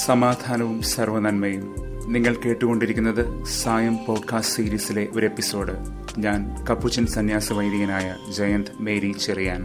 സമാധാനവും സർവനന്മയും നിങ്ങൾ കേട്ടുകൊണ്ടിരിക്കുന്നത് സായം പോഡ്കാസ്റ്റ് സീരീസിലെ ഒരു എപ്പിസോഡ് ഞാൻ കപ്പുച്ചൻ സന്യാസ വൈദികനായ ജയന്ത് മേരി ചെറിയാൻ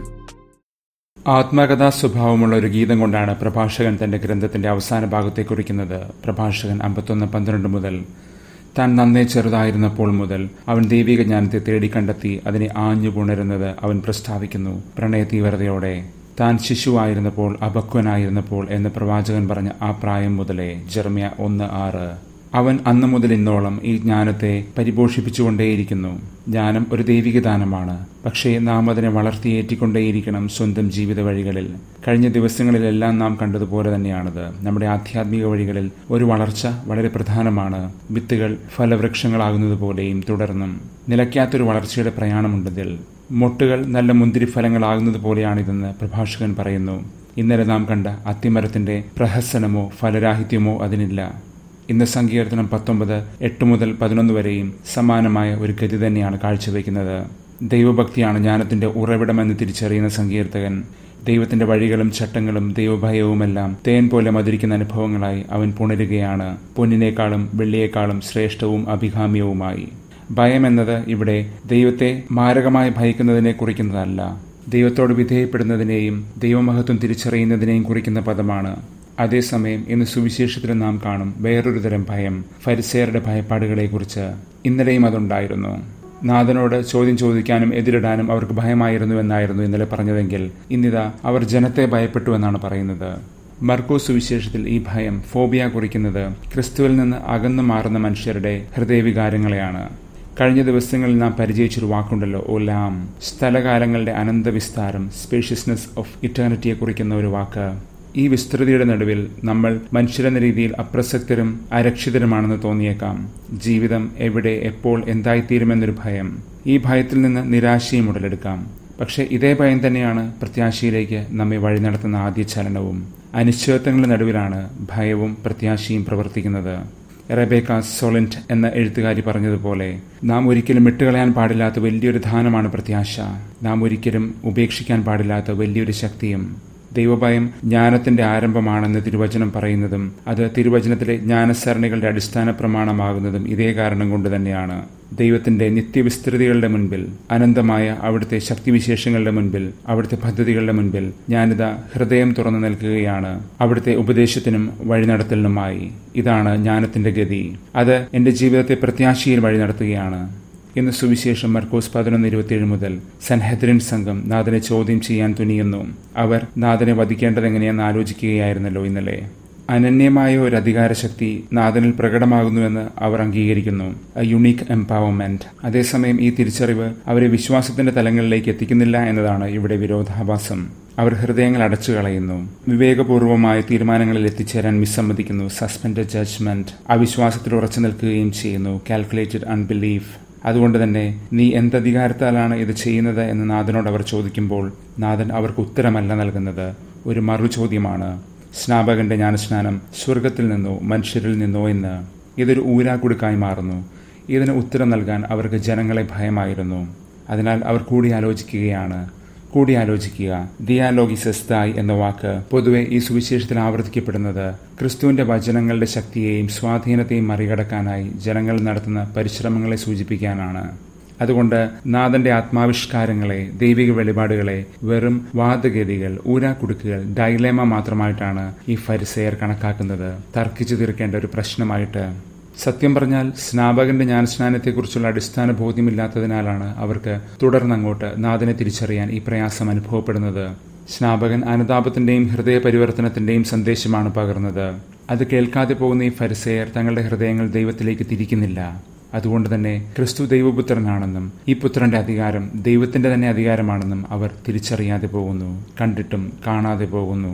ആത്മകഥാ സ്വഭാവമുള്ള ഒരു ഗീതം കൊണ്ടാണ് പ്രഭാഷകൻ തന്റെ ഗ്രന്ഥത്തിന്റെ അവസാന ഭാഗത്തെ കുറിക്കുന്നത് പ്രഭാഷകൻ അമ്പത്തൊന്ന് പന്ത്രണ്ട് മുതൽ താൻ നന്നേ ചെറുതായിരുന്നപ്പോൾ മുതൽ അവൻ ദൈവിക ജ്ഞാനത്തെ തേടി കണ്ടെത്തി അതിനെ ആഞ്ഞു പുണരുന്നത് അവൻ പ്രസ്താവിക്കുന്നു പ്രണയ തീവ്രതയോടെ താൻ ശിശുവായിരുന്നപ്പോൾ അപക്വനായിരുന്നപ്പോൾ എന്ന് പ്രവാചകൻ പറഞ്ഞ ആ പ്രായം മുതലേ ജെർമ്യ ഒന്ന് ആറ് അവൻ അന്നു മുതൽ ഇന്നോളം ഈ ജ്ഞാനത്തെ പരിപോഷിപ്പിച്ചുകൊണ്ടേയിരിക്കുന്നു ജ്ഞാനം ഒരു ദൈവിക ദാനമാണ് പക്ഷേ നാം അതിനെ വളർത്തിയേറ്റിക്കൊണ്ടേയിരിക്കണം സ്വന്തം ജീവിത വഴികളിൽ കഴിഞ്ഞ ദിവസങ്ങളിലെല്ലാം നാം കണ്ടതുപോലെ തന്നെയാണത് നമ്മുടെ ആധ്യാത്മിക വഴികളിൽ ഒരു വളർച്ച വളരെ പ്രധാനമാണ് വിത്തുകൾ ഫലവൃക്ഷങ്ങളാകുന്നത് പോലെയും തുടർന്നും നിലയ്ക്കാത്തൊരു വളർച്ചയുടെ പ്രയാണമുണ്ടതിൽ മൊട്ടുകൾ നല്ല മുന്തിരിഫലങ്ങളാകുന്നത് പോലെയാണിതെന്ന് പ്രഭാഷകൻ പറയുന്നു ഇന്നലെ നാം കണ്ട അത്തിമരത്തിന്റെ പ്രഹസനമോ ഫലരാഹിത്യമോ അതിനില്ല ഇന്ന് സങ്കീർത്തനം പത്തൊമ്പത് എട്ട് മുതൽ പതിനൊന്ന് വരെയും സമാനമായ ഒരു ഗതി തന്നെയാണ് കാഴ്ചവെക്കുന്നത് ദൈവഭക്തിയാണ് ജ്ഞാനത്തിന്റെ ഉറവിടമെന്ന് തിരിച്ചറിയുന്ന സങ്കീർത്തകൻ ദൈവത്തിന്റെ വഴികളും ചട്ടങ്ങളും ദൈവഭയവുമെല്ലാം തേൻ പോലെ മധുരിക്കുന്ന അനുഭവങ്ങളായി അവൻ പുണരുകയാണ് പൊന്നിനേക്കാളും വെള്ളിയേക്കാളും ശ്രേഷ്ഠവും അഭികാമ്യവുമായി ഭയം എന്നത് ഇവിടെ ദൈവത്തെ മാരകമായി ഭയക്കുന്നതിനെ കുറിക്കുന്നതല്ല ദൈവത്തോട് വിധേയപ്പെടുന്നതിനെയും ദൈവമഹത്വം തിരിച്ചറിയുന്നതിനെയും കുറിക്കുന്ന പദമാണ് അതേസമയം ഇന്ന് സുവിശേഷത്തിൽ നാം കാണും വേറൊരു തരം ഭയം ഫരിസേരുടെ ഭയപ്പാടുകളെക്കുറിച്ച് ഇന്നലെയും അതുണ്ടായിരുന്നു നാഥനോട് ചോദ്യം ചോദിക്കാനും എതിരിടാനും അവർക്ക് ഭയമായിരുന്നു എന്നായിരുന്നു ഇന്നലെ പറഞ്ഞതെങ്കിൽ ഇന്നിതാ അവർ ജനത്തെ ഭയപ്പെട്ടു എന്നാണ് പറയുന്നത് മർക്കോ സുവിശേഷത്തിൽ ഈ ഭയം ഫോബിയ കുറിക്കുന്നത് ക്രിസ്തുവിൽ നിന്ന് അകന്നു മാറുന്ന മനുഷ്യരുടെ ഹൃദയവികാരങ്ങളെയാണ് കഴിഞ്ഞ ദിവസങ്ങളിൽ നാം പരിചയിച്ചൊരു വാക്കുണ്ടല്ലോ ഒലാം സ്ഥലകാലങ്ങളുടെ അനന്തവിസ്താരം സ്പേഷ്യസ്നെസ് ഓഫ് ഇറ്റേണിറ്റിയെ കുറിക്കുന്ന ഒരു വാക്ക് ഈ വിസ്തൃതിയുടെ നടുവിൽ നമ്മൾ മനുഷ്യരെന്ന രീതിയിൽ അപ്രസക്തരും അരക്ഷിതരുമാണെന്ന് തോന്നിയേക്കാം ജീവിതം എവിടെ എപ്പോൾ എന്തായിത്തീരുമെന്നൊരു ഭയം ഈ ഭയത്തിൽ നിന്ന് നിരാശയും ഉടലെടുക്കാം പക്ഷേ ഇതേ ഭയം തന്നെയാണ് പ്രത്യാശയിലേക്ക് നമ്മെ വഴി നടത്തുന്ന ആദ്യ ചലനവും അനിശ്ചിതത്വങ്ങളുടെ നടുവിലാണ് ഭയവും പ്രത്യാശയും പ്രവർത്തിക്കുന്നത് റെബേക്ക സോളന്റ് എന്ന എഴുത്തുകാരി പറഞ്ഞതുപോലെ നാം ഒരിക്കലും വിട്ടുകളയാൻ പാടില്ലാത്ത വലിയൊരു ദാനമാണ് പ്രത്യാശ നാം ഒരിക്കലും ഉപേക്ഷിക്കാൻ പാടില്ലാത്ത വലിയൊരു ശക്തിയും ദൈവഭയം ജ്ഞാനത്തിന്റെ ആരംഭമാണെന്ന് തിരുവചനം പറയുന്നതും അത് തിരുവചനത്തിലെ ജ്ഞാനസരണികളുടെ അടിസ്ഥാന പ്രമാണമാകുന്നതും ഇതേ കാരണം കൊണ്ട് തന്നെയാണ് ദൈവത്തിന്റെ നിത്യവിസ്തൃതികളുടെ മുൻപിൽ അനന്തമായ അവിടുത്തെ ശക്തിവിശേഷങ്ങളുടെ മുൻപിൽ അവിടുത്തെ പദ്ധതികളുടെ മുൻപിൽ ഞാനിതാ ഹൃദയം തുറന്നു നിൽക്കുകയാണ് അവിടുത്തെ ഉപദേശത്തിനും വഴിനടത്തലിനുമായി ഇതാണ് ജ്ഞാനത്തിന്റെ ഗതി അത് എന്റെ ജീവിതത്തെ പ്രത്യാശയിൽ വഴി നടത്തുകയാണ് ഇന്ന് സുവിശേഷം മർക്കോസ് പതിനൊന്ന് ഇരുപത്തിയേഴ് മുതൽ സൻഹദ്രിൻ സംഘം നാഥനെ ചോദ്യം ചെയ്യാൻ തുനിയുന്നു അവർ നാഥനെ വധിക്കേണ്ടത് എങ്ങനെയെന്ന് ആലോചിക്കുകയായിരുന്നല്ലോ ഇന്നലെ അനന്യമായ ഒരു അധികാരശക്തി നാഥനിൽ പ്രകടമാകുന്നുവെന്ന് അവർ അംഗീകരിക്കുന്നു യുണീക്ക് എംപവർമെന്റ് അതേസമയം ഈ തിരിച്ചറിവ് അവരെ വിശ്വാസത്തിന്റെ തലങ്ങളിലേക്ക് എത്തിക്കുന്നില്ല എന്നതാണ് ഇവിടെ വിരോധാഭാസം അവർ ഹൃദയങ്ങൾ അടച്ചു കളയുന്നു വിവേകപൂർവമായ തീരുമാനങ്ങളിൽ എത്തിച്ചേരാൻ വിസമ്മതിക്കുന്നു സസ്പെൻഡ് ജഡ്ജ്മെന്റ് അവിശ്വാസത്തിൽ ഉറച്ചു നിൽക്കുകയും ചെയ്യുന്നു കാൽക്കുലേറ്റഡ് അൺബിലീഫ് അതുകൊണ്ട് തന്നെ നീ എന്തധികാരത്താലാണ് ഇത് ചെയ്യുന്നത് എന്ന് നാഥനോട് അവർ ചോദിക്കുമ്പോൾ നാഥൻ അവർക്ക് ഉത്തരമല്ല നൽകുന്നത് ഒരു മറുചോദ്യമാണ് സ്നാപകന്റെ ജ്ഞാനസ്നാനം സ്വർഗത്തിൽ നിന്നോ മനുഷ്യരിൽ നിന്നോ എന്ന് ഇതൊരു ഊരാക്കുടുക്കായി മാറുന്നു ഇതിന് ഉത്തരം നൽകാൻ അവർക്ക് ജനങ്ങളെ ഭയമായിരുന്നു അതിനാൽ അവർ കൂടിയാലോചിക്കുകയാണ് കൂടിയാലോചിക്കുക ദിയാലോഗിസസ്തായ് എന്ന വാക്ക് പൊതുവെ ഈ സുവിശേഷത്തിൽ ആവർത്തിക്കപ്പെടുന്നത് ക്രിസ്തുവിന്റെ വചനങ്ങളുടെ ശക്തിയെയും സ്വാധീനത്തെയും മറികടക്കാനായി ജനങ്ങൾ നടത്തുന്ന പരിശ്രമങ്ങളെ സൂചിപ്പിക്കാനാണ് അതുകൊണ്ട് നാഥന്റെ ആത്മാവിഷ്കാരങ്ങളെ ദൈവിക വെളിപാടുകളെ വെറും വാദഗതികൾ ഊരാക്കുടുക്കുകൾ ഡൈലേമ മാത്രമായിട്ടാണ് ഈ ഫരിസെയർ കണക്കാക്കുന്നത് തർക്കിച്ചു തീർക്കേണ്ട ഒരു പ്രശ്നമായിട്ട് സത്യം പറഞ്ഞാൽ സ്നാപകന്റെ ജ്ഞാനസ്നാനത്തെക്കുറിച്ചുള്ള അടിസ്ഥാന ബോധ്യമില്ലാത്തതിനാലാണ് അവർക്ക് തുടർന്നങ്ങോട്ട് നാഥനെ തിരിച്ചറിയാൻ ഈ പ്രയാസം അനുഭവപ്പെടുന്നത് സ്നാപകൻ അനുതാപത്തിന്റെയും ഹൃദയ പരിവർത്തനത്തിന്റെയും സന്ദേശമാണ് പകർന്നത് അത് കേൾക്കാതെ പോകുന്ന ഈ ഫരിസെയർ തങ്ങളുടെ ഹൃദയങ്ങൾ ദൈവത്തിലേക്ക് തിരിക്കുന്നില്ല അതുകൊണ്ട് തന്നെ ക്രിസ്തു ദൈവപുത്രനാണെന്നും ഈ പുത്രന്റെ അധികാരം ദൈവത്തിന്റെ തന്നെ അധികാരമാണെന്നും അവർ തിരിച്ചറിയാതെ പോകുന്നു കണ്ടിട്ടും കാണാതെ പോകുന്നു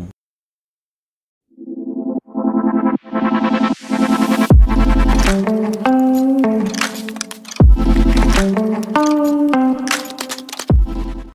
thank you